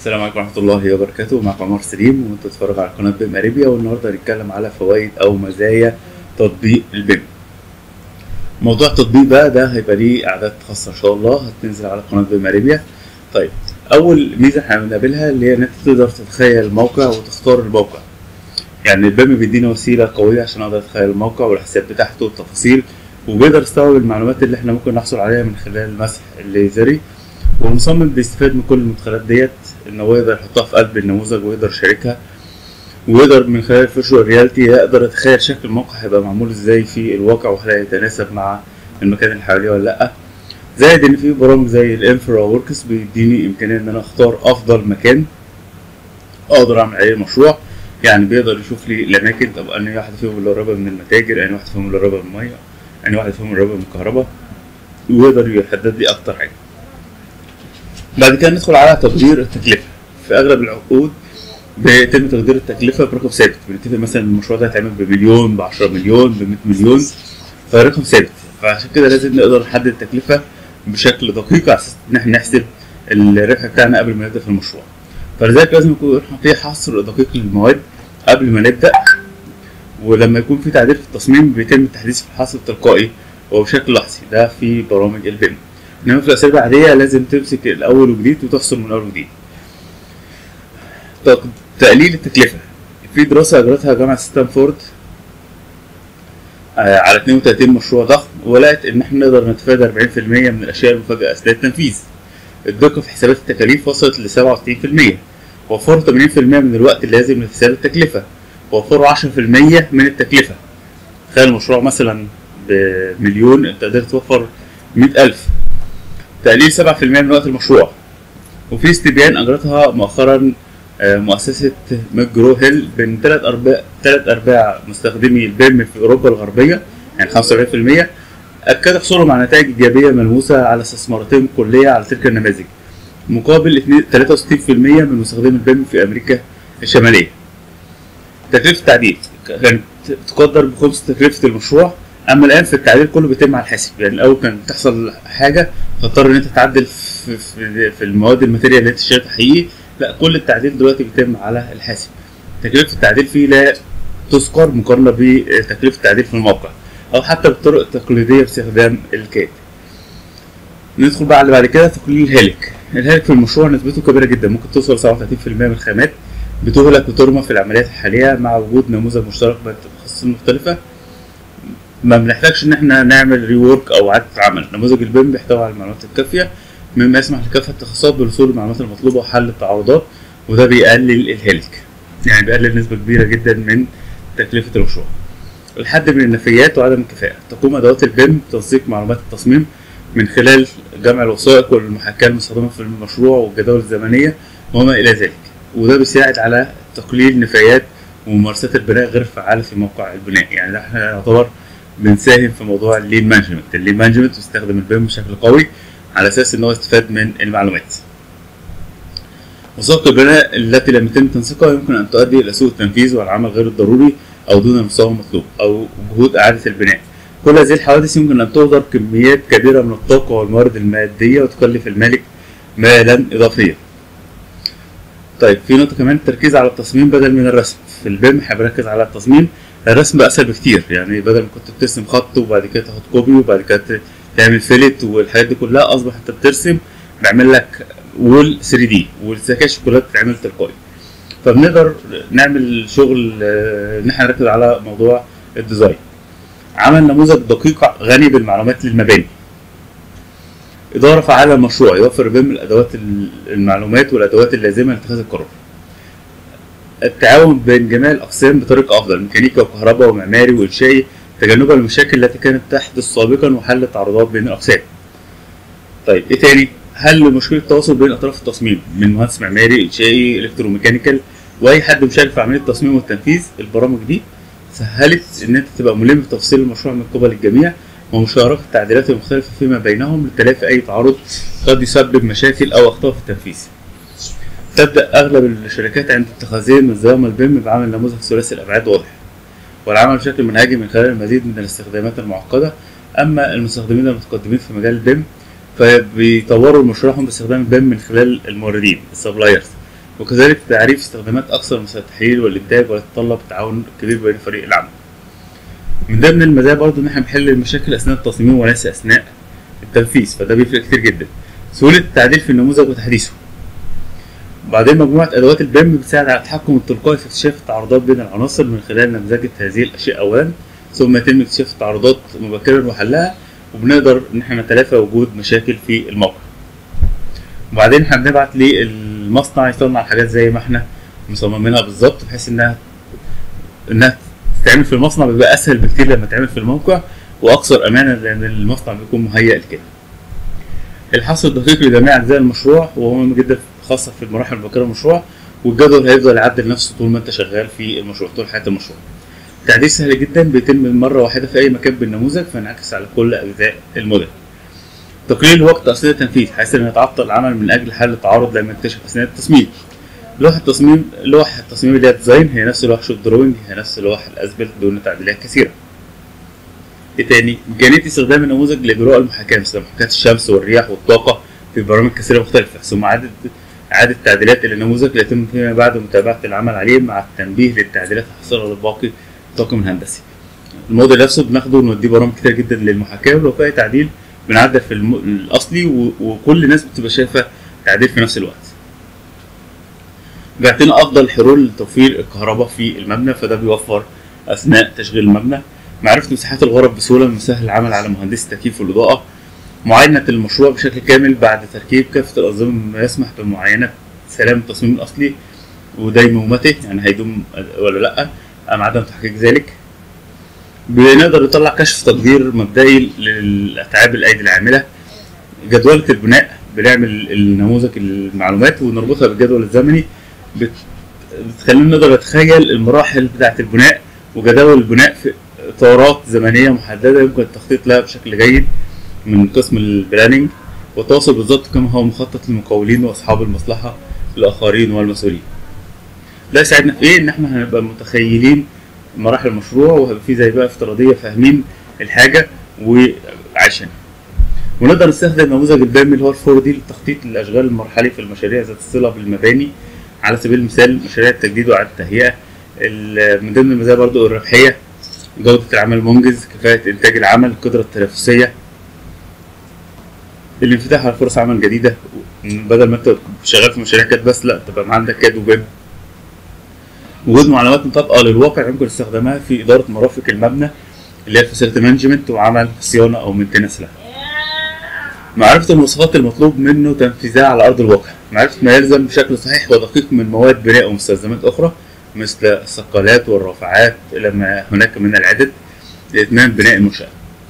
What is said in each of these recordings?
السلام عليكم ورحمة الله وبركاته معكم عمر سليم وانت بتتفرج على قناة بيم اريبيا والنهارده هنتكلم على فوائد او مزايا تطبيق البيم. موضوع التطبيق بقى ده هيبقى ليه اعداد خاصة ان شاء الله هتنزل على قناة بيم اريبيا. طيب اول ميزة احنا بنقابلها اللي هي ان انت تقدر تتخيل الموقع وتختار الموقع. يعني البيم بيدينا وسيلة قوية عشان اقدر اتخيل الموقع والحساب بتاعته والتفاصيل وبيقدر يستوعب المعلومات اللي احنا ممكن نحصل عليها من خلال المسح الليزري والمصمم بيستفاد من كل المدخلات ديت ان هو يقدر يحطها في قلب النموذج ويقدر يشاركها ويقدر من خلال الفيرشوال رياليتي يقدر يتخيل شكل الموقع هيبقى معمول ازاي في الواقع وهل هيتناسب مع المكان اللي حواليه ولا لا زائد ان في برامج زي الانفرا وركس بيديني امكانيه ان انا اختار افضل مكان اقدر اعمل عليه المشروع يعني بيقدر يشوف لي الاماكن طب انهي واحده فيهم اللي قريبه من المتاجر انهي واحده فيهم اللي قريبه من الميه انهي واحده فيهم اللي قريبه من الكهرباء ويقدر يحدد لي اكتر حاجه بعد كده ندخل على تقدير التكلفة في أغلب العقود بيتم تقدير التكلفة برقم ثابت بنتفق مثلا المشروع ده هيتعمل بمليون ب 10 مليون ب 100 مليون فرقم ثابت فعشان كده لازم نقدر نحدد التكلفة بشكل دقيق على أساس إن احنا نحسب الربح بتاعنا قبل ما نبدأ في المشروع فلذلك لازم يكون في حصر دقيق للمواد قبل ما نبدأ ولما يكون في تعديل في التصميم بيتم التحديث في الحصر التلقائي وبشكل لحظي ده في برامج البيم انما في الاسئله العاديه لازم تمسك الاول وجديد وتفصل من اول وجديد تقليل التكلفه في دراسه اجرتها جامعه ستانفورد على 32 مشروع ضخم ولقت ان احنا نقدر نتفادى 40% من الاشياء المفاجئه اثناء التنفيذ الدقه في حسابات التكاليف وصلت ل 67% وفروا 80% من الوقت اللازم لحساب التكلفه وفروا 10% من التكلفه تخيل المشروع مثلا بمليون انت قدرت توفر 100000 تقليل 7% من وقت المشروع وفي استبيان اجرتها مؤخرا مؤسسة ماجرو هيل بين ثلاث أرباع ثلاث أرباع مستخدمي البيم في أوروبا الغربية يعني 75% أكد حصولهم على نتائج إيجابية ملموسة على استثماراتهم الكلية على تلك النماذج مقابل 63% من مستخدمي البيم في أمريكا الشمالية. تكلفة التعديل كانت تقدر بخمس تكلفة المشروع اما الان في التعديل كله بيتم على الحاسب يعني الاول كان تحصل حاجه تضطر ان انت تعدل في, في, في المواد الماتيريال اللي انت اشتريتها حقيقي لا كل التعديل دلوقتي بيتم على الحاسب تكلفه التعديل فيه لا تذكر مقارنه بتكلفه التعديل في الموقع او حتى بالطرق التقليديه باستخدام الكاد ندخل بقى على بعد كده تقليل الهالك الهالك في المشروع نسبته كبيره جدا ممكن توصل 37% من الخامات بتهلك وترمى في العمليات الحاليه مع وجود نموذج مشترك بين التخصصات المختلفه ما بنحتاجش ان احنا نعمل ريورك او اعاده عمل نموذج البيم بيحتوي على المعلومات الكافيه مما يسمح لكافه التخصصات بالوصول للمعلومات المطلوبه وحل التعارضات وده بيقلل الهلك يعني بيقلل نسبه كبيره جدا من تكلفه المشروع الحد من النفيات وعدم الكفاءه تقوم ادوات البيم بتنسيق معلومات التصميم من خلال جمع الوثائق والمحاكاه المستخدمه في المشروع والجداول الزمنيه وما الى ذلك وده بيساعد على تقليل نفايات وممارسات البناء غير فعاله في موقع البناء يعني ده احنا يعتبر بنساهم في موضوع اللين مانجمنت اللين مانجمنت بيستخدم البيم بشكل قوي على اساس ان هو يستفاد من المعلومات وثائق البناء التي لم يتم تنسيقها يمكن ان تؤدي الى سوء التنفيذ والعمل غير الضروري او دون المستوى المطلوب او جهود اعاده البناء كل هذه الحوادث يمكن ان تهدر كميات كبيره من الطاقه والموارد الماديه وتكلف المالك مالا اضافيا طيب في نقطه كمان التركيز على التصميم بدل من الرسم في البيم احنا بنركز على التصميم الرسم بقى اسهل بكتير يعني بدل ما كنت بترسم خط وبعد كده تاخد كوبي وبعد كده تعمل فيلت والحاجات دي كلها اصبح انت بترسم بيعمل لك وول 3 دي والسكاش كلها بتتعمل تلقائي فبنقدر نعمل شغل ان احنا نركز على موضوع الديزاين عمل نموذج دقيق غني بالمعلومات للمباني إدارة فعالة للمشروع يوفر بهم الأدوات المعلومات والأدوات اللازمة لاتخاذ القرار التعاون بين جميع الأقسام بطريقة أفضل ميكانيكا وكهرباء ومعماري وإنشائي تجنبا للمشاكل التي كانت تحدث سابقا وحل التعارضات بين الأقسام. طيب إيه تاني؟ حل مشكلة التواصل بين أطراف التصميم من مهندس معماري إنشائي إلكتروميكانيكال وأي حد مشارك في عملية التصميم والتنفيذ البرامج دي سهلت إن أنت تبقى ملم بتفاصيل المشروع من قبل الجميع ومشاركة التعديلات المختلفة فيما بينهم لتلافي أي تعارض قد يسبب مشاكل أو أخطاء في التنفيذ. تبدأ أغلب الشركات عند اتخاذهم نظام البيم بعمل نموذج ثلاثي الأبعاد واضح والعمل بشكل منهجي من خلال المزيد من الاستخدامات المعقدة أما المستخدمين المتقدمين في مجال البيم فبيطوروا مشروعهم باستخدام البيم من خلال الموردين السبلايرز وكذلك تعريف استخدامات أكثر من التحليل والإنتاج ويتطلب تعاون كبير بين فريق العمل. من ضمن المزايا برضه إن إحنا بنحل المشاكل أثناء التصميم وليس أثناء التنفيذ فده بيفرق كتير جدا. سهولة التعديل في النموذج وتحديثه. وبعدين مجموعة أدوات البيم بتساعد على التحكم التلقائي في اكتشاف التعارضات بين العناصر من خلال نمذجة هذه الأشياء أولا ثم يتم اكتشاف التعارضات مبكرا وحلها وبنقدر إن احنا نتلافى وجود مشاكل في الموقع. وبعدين احنا بنبعت للمصنع يصنع الحاجات زي ما احنا مصممينها بالظبط بحيث انها انها تتعمل في المصنع بيبقى اسهل بكتير لما تتعمل في الموقع واكثر امانا لان المصنع بيكون مهيئ لكده. الحصر الدقيق لجميع اجزاء المشروع وهو مهم جدا خاصه في المراحل المبكره من المشروع والجدول هيفضل يعدل نفسه طول ما انت شغال في المشروع طول حياه المشروع. التعديل سهل جدا بيتم مره واحده في اي مكان بالنموذج فينعكس على كل اجزاء الموديل. تقليل وقت اثناء التنفيذ حيث ان يتعطل العمل من اجل حل التعارض لما يكتشف اثناء التصميم. لوحة التصميم لوحة التصميم اللي هي ديزاين هي نفس لوحة شوت دروينج هي نفس لوحة الاسبل دون تعديلات كثيرة. ايه تاني؟ إمكانية استخدام النموذج لإجراء المحاكاة مثل محاكاة الشمس والرياح والطاقة في برامج كثيرة مختلفة ثم إعادة إعادة تعديلات النموذج ليتم فيما بعد متابعة العمل عليه مع التنبيه للتعديلات الحاصلة للباقي الطاقم الهندسي. الموديل نفسه بناخده ونوديه برامج كتير جدا للمحاكاة ولو في أي تعديل بنعدل في الم... الأصلي و... وكل الناس بتبقى شايفة تعديل في نفس الوقت. بيعطينا أفضل حلول لتوفير الكهرباء في المبنى فده بيوفر أثناء تشغيل المبنى. معرفة مساحات الغرف بسهولة من سهل العمل على مهندس التكييف والإضاءة معاينة المشروع بشكل كامل بعد تركيب كافة الأنظمة مما يسمح بمعاينة سلام التصميم الأصلي وديمومته يعني هيدوم ولا لأ أم عدم تحقيق ذلك بنقدر نطلع كشف تقدير مبدئي للأتعاب الأيدي العاملة جدولة البناء بنعمل النموذج المعلومات ونربطها بالجدول الزمني بت... بتخلينا نقدر نتخيل المراحل بتاعة البناء وجداول البناء في اطارات زمنيه محدده يمكن التخطيط لها بشكل جيد من قسم البلاننج والتواصل بالظبط كما هو مخطط للمقاولين واصحاب المصلحه الاخرين والمسؤولين. ده يساعدنا في ايه؟ ان احنا هنبقى متخيلين مراحل المشروع وهيبقى في زي بقى افتراضيه فاهمين الحاجه وعايشينها. ونقدر نستخدم نموذج البام اللي هو الفور دي للتخطيط للاشغال المرحلي في المشاريع ذات الصله بالمباني على سبيل المثال مشاريع التجديد واعاده التهيئه من ضمن المزايا برضو الربحيه جودة العمل المنجز كفاءة إنتاج العمل القدرة التنافسية الانفتاح على فرص عمل جديدة بدل ما انت شغال في مشاريع كاد بس لا تبقى عندك كاد وبيب وجود معلومات مطابقة للواقع يمكن استخدامها في إدارة مرافق المبنى اللي هي الفاسيلتي مانجمنت وعمل صيانة أو مينتنس لها. معرفة المواصفات المطلوب منه تنفيذها على أرض الواقع، معرفة ما يلزم بشكل صحيح ودقيق من مواد بناء ومستلزمات أخرى مثل الثقالات والرافعات إلى ما هناك من العدد لإتمام بناء المنشأة.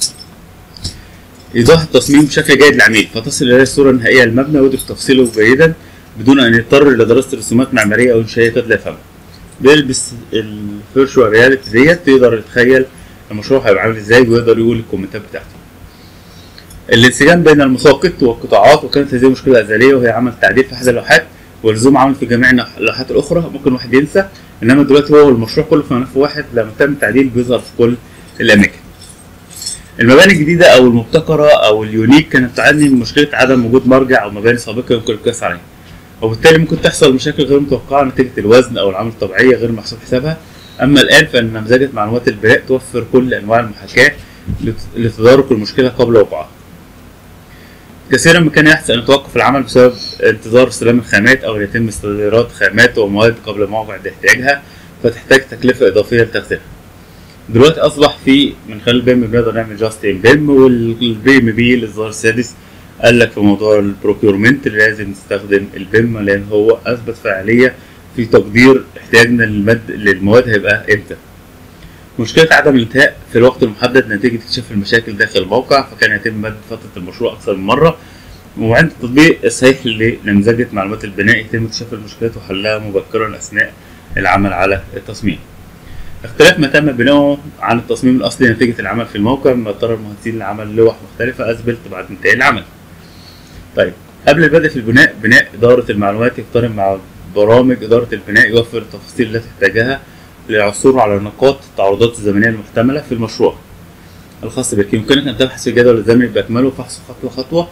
إيضاح التصميم بشكل جيد للعميل فتصل إليه الصورة النهائية للمبنى ويدرك تفصيله جيدا بدون أن يضطر إلى دراسة رسومات معمارية أو إنشائية قد لا يفهمها. بيلبس الفيرشوال رياليتي ديت يقدر يتخيل المشروع هيبقى عامل إزاي ويقدر يقول الكومنتات بتاعته. الانسجام بين المساقط والقطاعات وكانت هذه مشكلة أزلية وهي عمل تعديل في أحد اللوحات ولزوم عمل في جميع اللوحات الأخرى ممكن واحد ينسى انما دلوقتي هو المشروع كله في ملف واحد لما تم التعديل بيظهر في كل الاماكن المباني الجديدة أو المبتكرة أو اليونيك كانت تعاني من مشكلة عدم وجود مرجع أو مباني سابقة يمكن القياس عليها وبالتالي ممكن تحصل مشاكل غير متوقعة نتيجة الوزن أو العمل الطبيعية غير محسوب حسابها أما الآن فإن نمذجة معلومات البناء توفر كل أنواع المحاكاة لتدارك المشكلة قبل وقوعها كثيرا ما كان يحدث أن يتوقف العمل بسبب انتظار استلام الخامات أو يتم استيراد خامات ومواد قبل موعد احتياجها فتحتاج تكلفة إضافية لتخزينها. دلوقتي أصبح في من خلال البيم بنقدر نعمل جاست ان بيم والبي ام بي الإصدار السادس قال لك في موضوع البروكيورمنت لازم نستخدم البيم لأن هو أثبت فعالية في تقدير احتياجنا للمد للمواد هيبقى إمتى. مشكلة عدم الانتهاء في الوقت المحدد نتيجة اكتشاف المشاكل داخل الموقع فكان يتم مد فترة المشروع أكثر من مرة وعند التطبيق الصحيح لنمذجة معلومات البناء يتم اكتشاف المشكلات وحلها مبكرا أثناء العمل على التصميم. اختلاف ما تم بناؤه عن التصميم الأصلي نتيجة العمل في الموقع مما اضطر المهندسين لعمل لوح مختلفة أثبت بعد انتهاء العمل. طيب قبل البدء في البناء بناء إدارة المعلومات يقترن مع برامج إدارة البناء يوفر التفاصيل التي تحتاجها للعثور على نقاط التعرضات الزمنية المحتملة في المشروع الخاص بك يمكنك أن تبحث في الجدول الزمني بأكمله وفحصه خطوة خطوة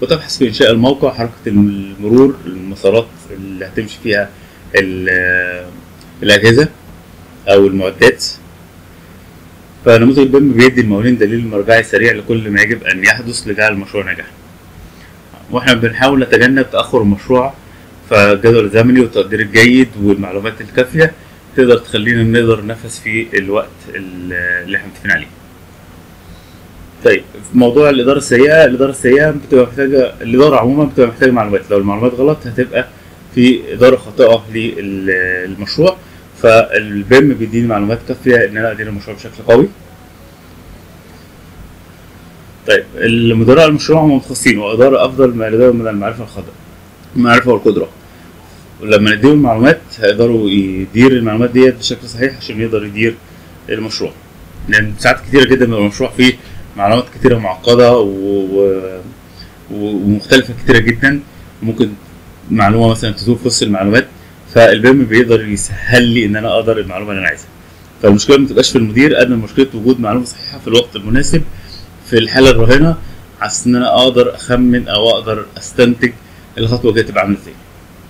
وتبحث في انشاء الموقع حركه المرور المسارات اللي هتمشي فيها ال- الاجهزه او المعدات فنموذج البيم بيدي المقاولين دليل مرجعي سريع لكل ما يجب ان يحدث لجعل المشروع ناجحا واحنا بنحاول نتجنب تاخر المشروع فالجدول الزمني والتقدير الجيد والمعلومات الكافيه تقدر تخلينا نقدر ننفذ في الوقت اللي احنا متفقين عليه طيب في موضوع الاداره السيئه الاداره السيئه بتبقى محتاجه الاداره عموما بتبقى محتاجه معلومات لو المعلومات غلط هتبقى في اداره خاطئه للمشروع فالبيم بيديني معلومات كافيه ان انا ادير المشروع بشكل قوي طيب المدراء المشروع هم متخصصين واداره افضل ما لديهم من المعرفه الخاطئه المعرفه والقدره ولما نديهم المعلومات هيقدروا يدير المعلومات ديت بشكل صحيح عشان يقدر يدير المشروع لان ساعات كتيره جدا بيبقى المشروع فيه معلومات كتيره معقده و... و... ومختلفه كتيره جدا ممكن معلومه مثلا تدور في وسط المعلومات فالبيم بيقدر يسهل لي ان انا اقدر المعلومه اللي انا عايزها فالمشكله ما تبقاش في المدير قد ما مشكله وجود معلومه صحيحه في الوقت المناسب في الحاله الراهنه على ان انا اقدر اخمن او اقدر استنتج الخطوه الجايه تبقى عامله ازاي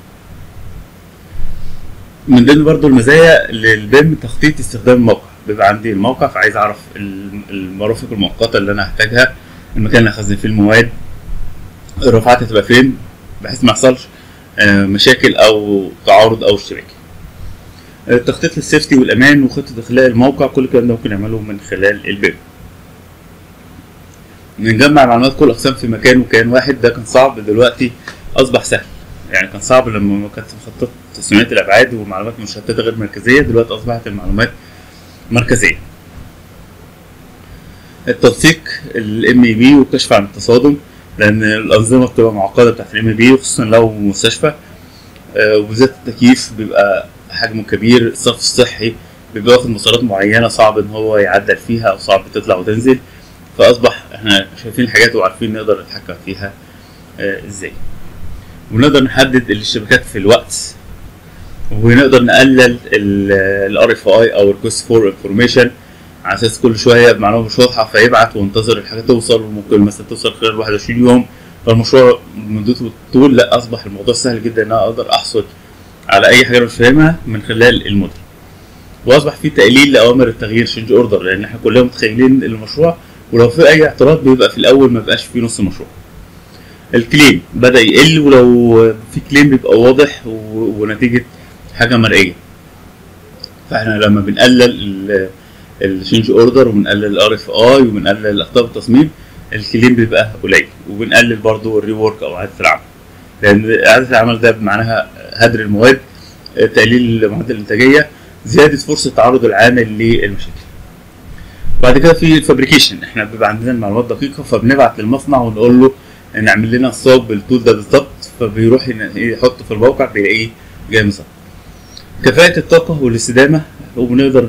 من ضمن برضو المزايا للبيم تخطيط استخدام الموقع بيبقى عندي الموقع فعايز اعرف المرافق المؤقته اللي انا هحتاجها المكان اللي هخزن فيه المواد الرفعات هتبقى فين بحيث ما يحصلش مشاكل او تعارض او اشتراك التخطيط للسيفتي والامان وخطه اخلاء الموقع كل الكلام ده ممكن نعمله من خلال البيم نجمع معلومات كل اقسام في مكان وكيان واحد ده كان صعب دلوقتي اصبح سهل يعني كان صعب لما كانت مخطط تصميمات الابعاد ومعلومات مشتته غير مركزيه دلوقتي اصبحت المعلومات مركزيه التنسيق الام اي بي والكشف عن التصادم لان الانظمه بتبقى معقده بتاعت الام بي وخصوصا لو مستشفى وبالذات التكييف بيبقى حجمه كبير الصرف الصحي بيبقى واخد مسارات معينه صعب ان هو يعدل فيها او صعب تطلع وتنزل فاصبح احنا شايفين الحاجات وعارفين نقدر نتحكم فيها ازاي ونقدر نحدد الاشتباكات في الوقت ونقدر نقلل الار اف اي او ريكوست فور انفورميشن على اساس كل شويه معلومه مش واضحه فيبعت وينتظر الحاجه توصل وممكن مثلا توصل خلال 21 يوم فالمشروع مدته طول لا اصبح الموضوع سهل جدا ان انا اقدر احصل على اي حاجه انا مش فاهمها من خلال الموديل واصبح في تقليل لاوامر التغيير شينج اوردر لان احنا كلنا متخيلين المشروع ولو في اي اعتراض بيبقى في الاول ما بيبقاش في نص المشروع الكليم بدا يقل ولو في كليم بيبقى واضح ونتيجه حاجه مرئيه فاحنا لما بنقلل الشينج اوردر وبنقلل الار اف اي وبنقلل اخطاء التصميم الكليم بيبقى قليل وبنقلل برضو الريورك او اعاده العمل لان اعاده العمل ده معناها هدر المواد تقليل معدل الانتاجيه زياده فرصه تعرض العامل للمشاكل بعد كده في الفابريكيشن احنا بيبقى عندنا المعلومات دقيقه فبنبعت للمصنع ونقول له نعمل لنا الصاج بالطول ده بالظبط فبيروح يحطه في الموقع بيلاقيه جاي مظبط كفاءة الطاقة والاستدامة وبنقدر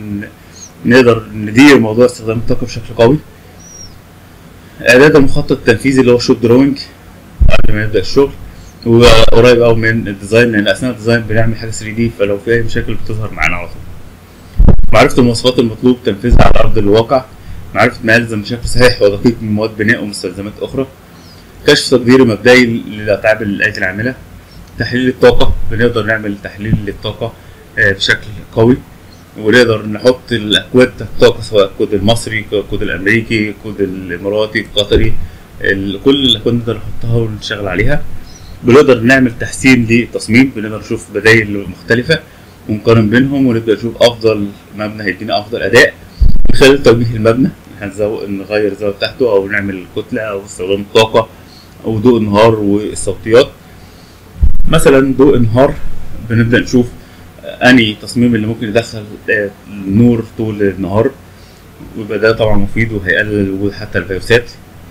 نقدر ندير موضوع استخدام الطاقة بشكل قوي إعداد المخطط التنفيذي اللي هو شوت دروينج قبل ما يبدأ الشغل وقريب أوي من الديزاين لأن أثناء الديزاين بنعمل حاجة 3 دي فلو في أي مشاكل بتظهر معانا على طول معرفة المواصفات المطلوب تنفيذها على أرض الواقع معرفة ما يلزم بشكل صحيح ودقيق من مواد بناء ومستلزمات أخرى كشف تقديري مبدئي للأتعاب الآلات العاملة تحليل الطاقة بنقدر نعمل تحليل للطاقة بشكل قوي ونقدر نحط الأكواد بتاعت الطاقة سواء الكود المصري الكود الأمريكي الكود الإماراتي القطري كل الأكواد نقدر نحطها ونشتغل عليها بنقدر نعمل تحسين للتصميم بنقدر نشوف بدايل مختلفة ونقارن بينهم ونبدأ نشوف أفضل مبنى هيدينا أفضل أداء من خلال توجيه المبنى نغير الزاوية بتاعته أو نعمل كتلة أو استخدام الطاقة أو ضوء النهار والصوتيات مثلا ضوء النهار بنبدا نشوف اني تصميم اللي ممكن يدخل نور طول النهار ويبقى ده طبعا مفيد وهيقلل وجود حتى الفيروسات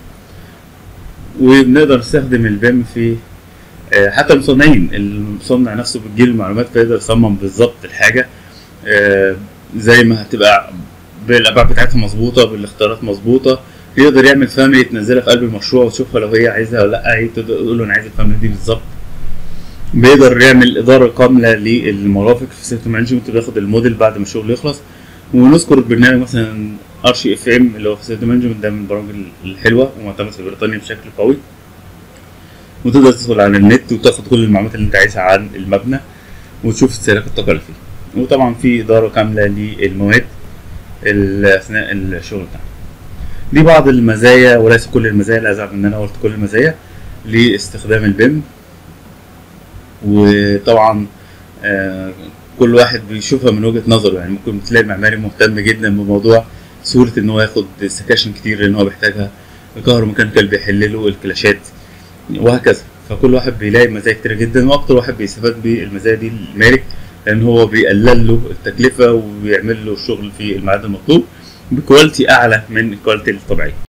وبنقدر نستخدم البيم في حتى المصنعين المصنع نفسه بتجيله المعلومات فيقدر يصمم بالظبط الحاجة زي ما هتبقى بالأبعاد بتاعتها مظبوطة بالاختيارات مظبوطة يقدر يعمل فاميلي تنزلها في قلب المشروع وتشوفها لو هي عايزها ولا لا تقول له انا عايز الفاميلي دي بالظبط بيقدر يعمل إدارة كاملة للمرافق في سيستم مانجمنت بياخد الموديل بعد ما الشغل يخلص ونذكر البرنامج مثلا ارشي اف ام اللي هو في سيستم مانجمنت ده من البرامج الحلوة ومعتمد في بريطانيا بشكل قوي وتقدر تدخل على النت وتاخد كل المعلومات اللي انت عايزها عن المبنى وتشوف استهلاك الطاقة اللي فيه وطبعا في إدارة كاملة للمواد ال- أثناء الشغل بتاعنا دي بعض المزايا وليس كل المزايا لا أزعل إن أنا قلت كل المزايا لاستخدام البيم وطبعا آه، كل واحد بيشوفها من وجهة نظره يعني ممكن تلاقي المعماري مهتم جدا بموضوع سهولة إن هو ياخد سكاشن كتير لأن هو بيحتاجها الكهروميكانيكال بيحل له الكلاشات وهكذا فكل واحد بيلاقي مزايا كتير جدا واكتر واحد بيستفاد بالمزايا دي المالك لان هو بيقلل له التكلفه وبيعمل له الشغل في الميعاد المطلوب بكواليتي اعلى من الكواليتي الطبيعيه